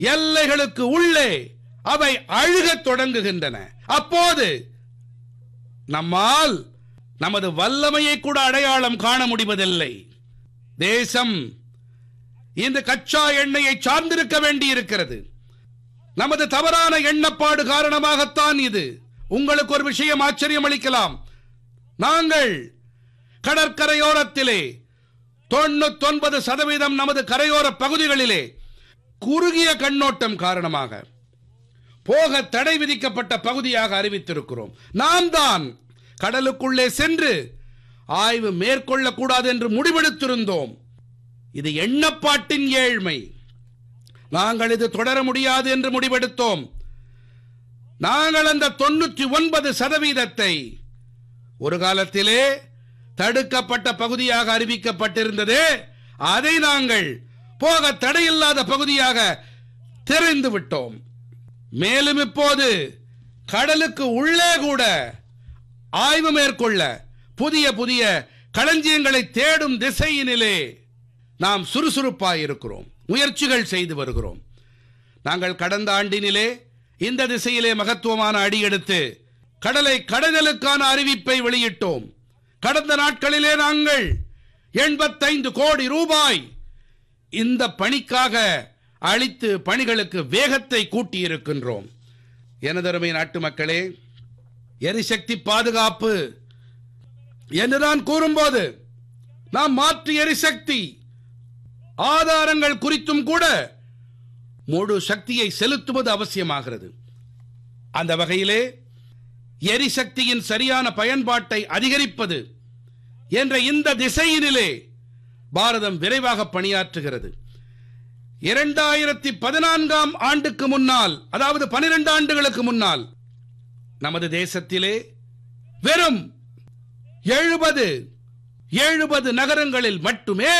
எல்லைகளுக்கு உள்ளே அவை அழுகத் தொடங்குகின்றன அப்போது நம்மால் நமது வல்லமையை கூட அடையாளம் காண முடிவதில்லை தேசம் இந்த கச்சா எண்ணெயை சார்ந்திருக்க வேண்டியிருக்கிறது நமது தவறான எண்ணப்பாடு காரணமாகத்தான் இது உங்களுக்கு ஒரு விஷயம் ஆச்சரியம் அளிக்கலாம் நாங்கள் கடற்கரையோரத்திலே தொண்ணூத்தொன்பது சதவீதம் நமது கரையோர பகுதிகளிலே குறுகிய கண்ணோட்டம் காரணமாக போக தடை விதிக்கப்பட்ட பகுதியாக அறிவித்திருக்கிறோம் நாம் தான் கடலுக்குள்ளே சென்று ஆய்வு மேற்கொள்ளக்கூடாது என்று முடிவெடுத்திருந்தோம் இது எண்ணப்பாட்டின் ஏழ்மை நாங்கள் இது தொடர முடியாது என்று முடிவெடுத்தோம் நாங்கள் அந்த தொண்ணூற்றி ஒன்பது சதவீதத்தை ஒரு காலத்திலே தடுக்கப்பட்ட பகுதியாக அறிவிக்கப்பட்டிருந்தது அதை நாங்கள் போக தடையில்லாத பகுதியாக தெரிந்து விட்டோம் மேலும் இப்போது கடலுக்கு உள்ளே கூட ஆய்வு மேற்கொள்ள புதிய புதிய களஞ்சியங்களை தேடும் திசையினிலே நாம் சுறுசுறுப்பாயிருக்கிறோம் முயற்சிகள் செய்து வருகிறோம் நாங்கள் கடந்த ஆண்டினிலே இந்த திசையிலே மகத்துவமான அடியெடுத்து கடலை கடலுக்கான அறிவிப்பை வெளியிட்டோம் கடந்த நாட்களிலே நாங்கள் எண்பத்தைந்து கோடி ரூபாய் இந்த பணிக்காக அளித்து பணிகளுக்கு வேகத்தை கூட்டியிருக்கின்றோம் எனதருமை நாட்டு மக்களே எரிசக்தி பாதுகாப்பு என்று நான் கூறும்போது நாம் மாற்று எரிசக்தி ஆதாரங்கள் குறித்தும் கூட முழு சக்தியை செலுத்துவது அவசியமாகிறது அந்த வகையிலே எரிசக்தியின் சரியான பயன்பாட்டை அதிகரிப்பது என்ற இந்த திசையினிலே பாரதம் விரைவாக பணியாற்றுகிறது இரண்டாயிரத்தி பதினான்காம் ஆண்டுக்கு முன்னால் அதாவது பனிரெண்டு ஆண்டுகளுக்கு முன்னால் நமது தேசத்திலே வெறும் எழுபது எழுபது நகரங்களில் மட்டுமே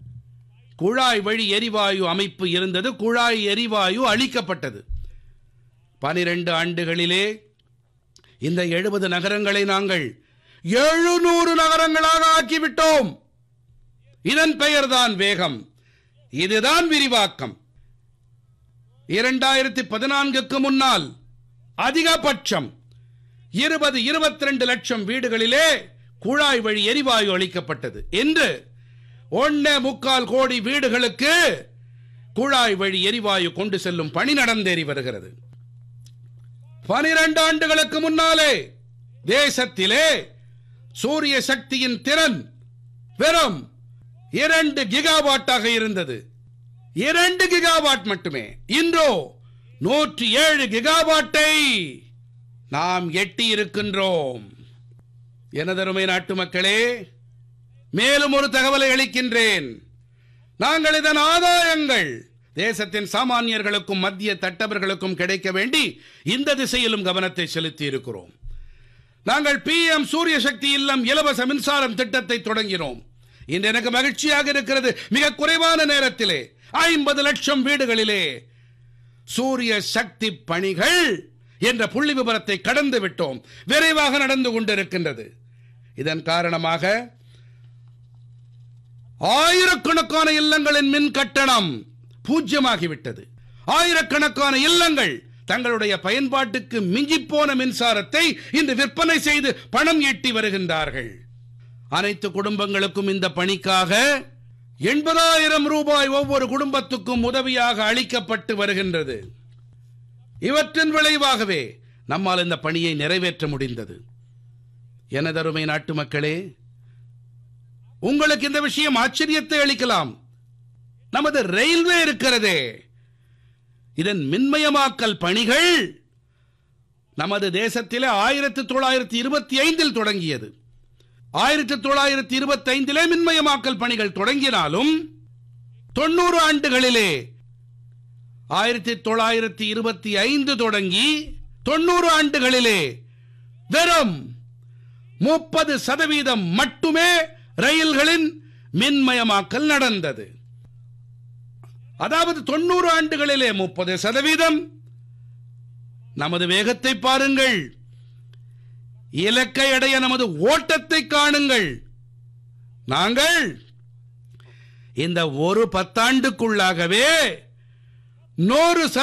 குழாய் வழி எரிவாயு அமைப்பு இருந்தது குழாய் எரிவாயு அளிக்கப்பட்டது பனிரெண்டு ஆண்டுகளிலே இந்த எழுபது நகரங்களை நாங்கள் எழுநூறு நகரங்களாக ஆக்கிவிட்டோம் இதன் பெயர்தான் வேகம் இதுதான் விரிவாக்கம் இரண்டாயிரத்தி பதினான்குக்கு முன்னால் அதிகபட்சம் இருபது இருபத்தி ரெண்டு லட்சம் வீடுகளிலே குழாய் வழி எரிவாயு அளிக்கப்பட்டது என்று ஒன்னே முக்கால் கோடி வீடுகளுக்கு குழாய் வழி எரிவாயு கொண்டு செல்லும் பணி நடந்தேறி வருகிறது பனிரெண்டு ஆண்டுகளுக்கு முன்னாலே தேசத்திலே சூரிய சக்தியின் திறன் வெறும் இரண்டு கிகாவாட்டாக இருந்தது இரண்டு கிகாவாட் மட்டுமே இன்றோ நூற்றி ஏழு கிகாவாட்டை நாம் எட்டி இருக்கின்றோம் எனதருமை நாட்டு மக்களே மேலும் ஒரு தகவலை அளிக்கின்றேன் நாங்கள் இதன் ஆதாயங்கள் தேசத்தின் சாமானியர்களுக்கும் மத்திய தட்டவர்களுக்கும் கிடைக்க வேண்டி இந்த திசையிலும் கவனத்தை செலுத்தி இருக்கிறோம் நாங்கள் பி எம் சூரிய சக்தி இல்லம் இலவச மின்சாரம் திட்டத்தை தொடங்கினோம் இன்று எனக்கு மகிழ்ச்சியாக இருக்கிறது மிக குறைவான நேரத்திலே ஐம்பது லட்சம் வீடுகளிலே சூரிய சக்தி பணிகள் என்ற புள்ளி விவரத்தை கடந்து விட்டோம் விரைவாக நடந்து கொண்டிருக்கின்றது இதன் காரணமாக ஆயிரக்கணக்கான இல்லங்களின் மின் கட்டணம் பூஜ்யமாகிவிட்டது ஆயிரக்கணக்கான இல்லங்கள் தங்களுடைய பயன்பாட்டுக்கு மிஞ்சிப்போன மின்சாரத்தை இன்று விற்பனை செய்து பணம் ஈட்டி வருகின்றார்கள் அனைத்து குடும்பங்களுக்கும் இந்த பணிக்காக எண்பதாயிரம் ரூபாய் ஒவ்வொரு குடும்பத்துக்கும் உதவியாக அளிக்கப்பட்டு வருகின்றது இவற்றின் விளைவாகவே நம்மால் இந்த பணியை நிறைவேற்ற முடிந்தது எனதருமை நாட்டு மக்களே உங்களுக்கு இந்த விஷயம் ஆச்சரியத்தை அளிக்கலாம் நமது ரயில்வே இருக்கிறதே இதன் மின்மயமாக்கல் பணிகள் நமது தேசத்திலே ஆயிரத்தி தொள்ளாயிரத்தி இருபத்தி ஐந்தில் தொடங்கியது ஆயிரத்தி தொள்ளாயிரத்தி இருபத்தி ஐந்திலே மின்மயமாக்கல் பணிகள் தொடங்கினாலும் தொண்ணூறு ஆண்டுகளிலே ஆயிரத்தி தொள்ளாயிரத்தி இருபத்தி ஐந்து தொடங்கி தொண்ணூறு ஆண்டுகளிலே வெறும் முப்பது சதவீதம் மட்டுமே ரயில்களின் மின்மயமாக்கல் நடந்தது அதாவது தொண்ணூறு ஆண்டுகளிலே முப்பது சதவீதம் நமது வேகத்தை பாருங்கள் இலக்கை அடைய நமது ஓட்டத்தை காணுங்கள் நாங்கள் இந்த ஒரு பத்தாண்டுக்குள்ளாகவே நூறு